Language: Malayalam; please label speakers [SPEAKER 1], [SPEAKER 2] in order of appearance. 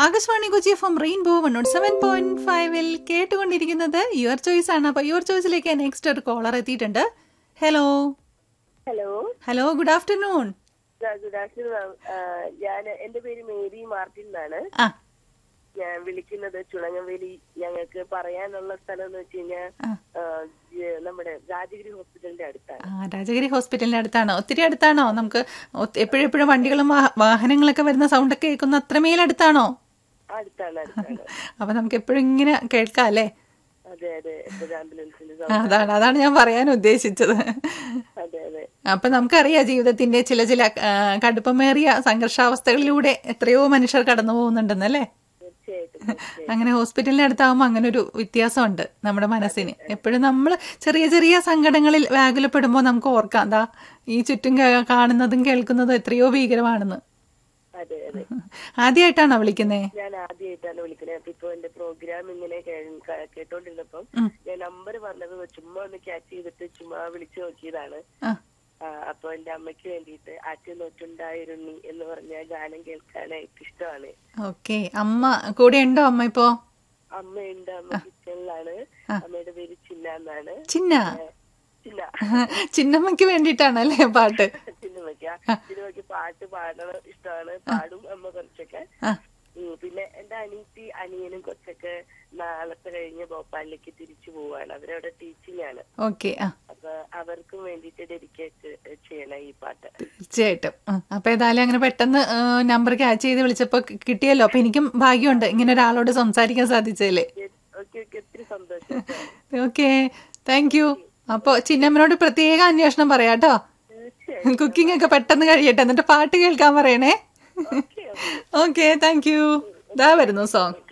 [SPEAKER 1] Akashvani Kochi F M rainbow one nought seven point ഫൈവിൽ കേട്ടുകൊണ്ടിരിക്കുന്നത് യുവർ ചോയ്സ് ആണ് അപ്പൊ യുവർ ചോയ്സിലേക്ക് നെക്സ്റ്റ് ഒരു കോളർ എത്തിയിട്ടുണ്ട് hello
[SPEAKER 2] hello
[SPEAKER 1] hello good afternoon
[SPEAKER 2] good afternoon ഞാൻ എന്റെ പേര് മേരി മാർട്ടിൻ എന്നാണ്
[SPEAKER 1] ആ
[SPEAKER 2] ഞാൻ വിളിക്കുന്നത് ചുളങ്ങവേലി ഞങ്ങൾക്ക് പറയാനുള്ള സ്ഥലം എന്ന് വെച്ച് കഴിഞ്ഞാൽ
[SPEAKER 1] ആ.
[SPEAKER 2] നമ്മുടെ രാജഗിരി ഹോസ്പിറ്റലിന്റെ അടുത്താണ്
[SPEAKER 1] ആ രാജഗിരി ഹോസ്പിറ്റലിന്റെ അടുത്താണോ ഒത്തിരി അടുത്താണോ നമുക്ക് എപ്പോഴും എപ്പോഴും വണ്ടികളും വാഹ- വാഹനങ്ങളൊക്കെ വരുന്ന സൗണ്ട് ഒക്കെ കേൾക്കുന്ന അത്രമേൽ അടുത്താണോ
[SPEAKER 2] അടുത്താണ് അടുത്താണ്
[SPEAKER 1] അപ്പൊ നമുക്ക് എപ്പോഴും ഇങ്ങനെ കേൾക്കാം അല്ലേ
[SPEAKER 2] അതെ അതെ എപ്പോഴും ആംബുലൻസിന്റെ
[SPEAKER 1] ആ, അതാണ് അതാണ് ഞാൻ പറയാൻ ഉദ്ദേശിച്ചത്
[SPEAKER 2] അതെ അതെ
[SPEAKER 1] അപ്പൊ നമുക്കറിയാം ജീവിതത്തിന്റെ ചില ചില ആ, കടുപ്പമേറിയ സംഘർഷാവസ്ഥകളിലൂടെ എത്രയോ മനുഷ്യർ കടന്നു പോകുന്നുണ്ടെന്നല്ലേ
[SPEAKER 2] തീർച്ചയായിട്ടും തീർച്ചയായിട്ടും.
[SPEAKER 1] അങ്ങനെ ഹോസ്പിറ്റലിന്റെ അടുത്താവുമ്പോൾ അങ്ങനെ ഒരു വ്യത്യാസമുണ്ട് നമ്മുടെ മനസ്സിന് എപ്പോഴും നമ്മൾ ചെറിയ ചെറിയ സങ്കടങ്ങളിൽ വ്യാകുലപ്പെടുമ്പോൾ നമുക്ക് ഓർക്കാം എന്താ ഈ ചുറ്റും കേ- കാണുന്നതും കേൾക്കുന്നതും എത്രയോ ഭീകരമാണെന്ന്
[SPEAKER 2] അതെ അതെ
[SPEAKER 1] ആദ്യമായിട്ടാണോ വിളിക്കുന്നേ
[SPEAKER 2] ഞാൻ ആദ്യമായിട്ടാണ് വിളിക്കുന്നത് അപ്പൊ ഇപ്പൊ എന്റെ പ്രോഗ്രാം ഇങ്ങനെ കേ- ക- കേട്ടോണ്ടിരുന്നപ്പം ഞാൻ നമ്പർ പറഞ്ഞത് ചുമ്മാ ഒന്ന് ക്യാച്ച് ചെയ്തിട്ട് ചുമ്മാ വിളിച്ചു നോക്കിയതാണ്
[SPEAKER 1] ആ
[SPEAKER 2] ആ, അപ്പൊ എന്റെ അമ്മയ്ക്ക് വേണ്ടിയിട്ട് ആറ്റു നോറ്റുണ്ടായിരുന്നി എന്ന് പറഞ്ഞ ഗാനം കേൾക്കാനായിട്ട് ഇഷ്ടമാണ്
[SPEAKER 1] ഓക്കെ അമ്മ കൂടെ ഉണ്ടോ അമ്മ ഇപ്പോ
[SPEAKER 2] അമ്മയുണ്ട് അമ്മ കിച്ചണിലാണ് അമ്മയുടെ പേര് ചിന്ന എന്നാണ്
[SPEAKER 1] ചിന്ന
[SPEAKER 2] ചിന്ന
[SPEAKER 1] ചിന്നമ്മയ്ക്ക് വേണ്ടിയിട്ടാണല്ലേ പാട്ട്
[SPEAKER 2] ചിന്നമ്മയ്ക്ക് ചിന്നമ്മയ്ക്ക് പാട്ട് പാടണം ഇഷ്ടമാണ് പാടും അമ്മ കുറച്ചൊക്കെ
[SPEAKER 1] ആ
[SPEAKER 2] ഉം, പിന്നെ എന്റെ അനീത്തി അനിയനും കുറച്ചൊക്കെ നാളത്തെ കഴിഞ്ഞ് ഭോപ്പാലിലേക്ക് തിരിച്ചു പോവാണ് അവരവിടെ ടീച്ചിങ് ആണ്
[SPEAKER 1] ഓക്കെ ആ
[SPEAKER 2] അപ്പൊ അവർക്കും വേണ്ടിയിട്ട് ഡെഡിക്കേറ്റ് ചെയ്യണം ഈ പാട്ട്
[SPEAKER 1] തീർച്ചയായിട്ടും ആ, അപ്പൊ ഏതായാലും അങ്ങനെ പെട്ടെന്ന് നമ്പർ ക്യാച്ച് ചെയ്ത് വിളിച്ചപ്പോ കി- കിട്ടിയല്ലോ അപ്പൊ എനിക്കും ഭാഗ്യമുണ്ട് ഇങ്ങനെ ഒരാളോട് സംസാരിക്കാൻ സാധിച്ചതില്
[SPEAKER 2] ഓക്കെ ഓക്കെ ഒത്തിരി സന്തോഷം
[SPEAKER 1] ഓക്കെ താങ്ക് യു അപ്പൊ ചിന്നമ്മനോട് പ്രത്യേക അന്വേഷണം പറയാട്ടോ
[SPEAKER 2] തീർച്ചയായും
[SPEAKER 1] കുക്കിംഗ് ഒക്കെ പെട്ടെന്ന് കഴിയട്ടെ എന്നിട്ട് പാട്ട് കേൾക്കാൻ പറയണേ
[SPEAKER 2] okay okay
[SPEAKER 1] okay thank you ഇതാ വരുന്നു സോങ്